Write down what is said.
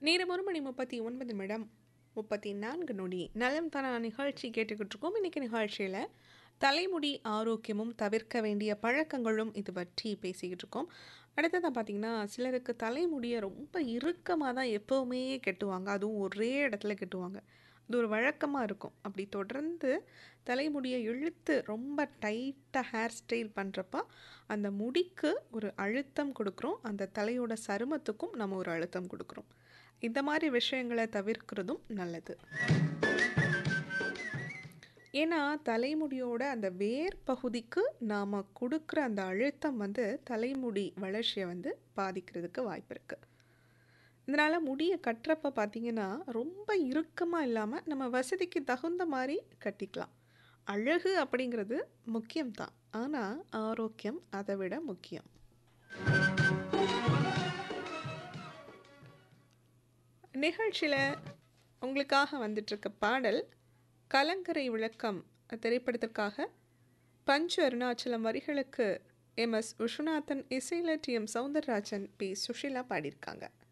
நேரம் ஒரு மணி முப்பத்தி ஒன்பது நிமிடம் முப்பத்தி நான்கு நொடி நலம் தன நிகழ்ச்சி கேட்டுக்கிட்டு இருக்கோம் இன்னைக்கு நிகழ்ச்சியில் தலைமுடி ஆரோக்கியமும் தவிர்க்க வேண்டிய பழக்கங்களும் இது பற்றி பேசிக்கிட்டு இருக்கோம் அடுத்ததாக பார்த்தீங்கன்னா சிலருக்கு தலைமுடியை ரொம்ப இறுக்கமாக தான் எப்போவுமே கெட்டுவாங்க அதுவும் ஒரே இடத்துல கெட்டுவாங்க அது ஒரு வழக்கமாக இருக்கும் அப்படி தொடர்ந்து தலைமுடியை இழுத்து ரொம்ப டைட்டாக ஹேர் ஸ்டைல் பண்ணுறப்ப அந்த முடிக்கு ஒரு அழுத்தம் கொடுக்குறோம் அந்த தலையோட சருமத்துக்கும் நம்ம ஒரு அழுத்தம் கொடுக்குறோம் இந்த மாதிரி விஷயங்களை தவிர்க்கிறதும் நல்லது ஏன்னா தலைமுடியோட அந்த வேர் பகுதிக்கு நாம் கொடுக்குற அந்த அழுத்தம் வந்து தலைமுடி வளர்ச்சியை வந்து பாதிக்கிறதுக்கு வாய்ப்பு இருக்குது இதனால் முடியை கட்டுறப்ப பார்த்தீங்கன்னா ரொம்ப இறுக்கமாக இல்லாமல் நம்ம வசதிக்கு தகுந்த மாதிரி கட்டிக்கலாம் அழகு அப்படிங்கிறது முக்கியம்தான் ஆனால் ஆரோக்கியம் அதை விட முக்கியம் நிகழ்ச்சியில் உங்களுக்காக வந்துட்டுருக்க பாடல் கலங்கரை விளக்கம் திரைப்படத்திற்காக பஞ்சு அருணாச்சலம் வரிகளுக்கு எம் எஸ் விஸ்வநாதன் இசையில் T M Soundararajan P Susheela பாடியிருக்காங்க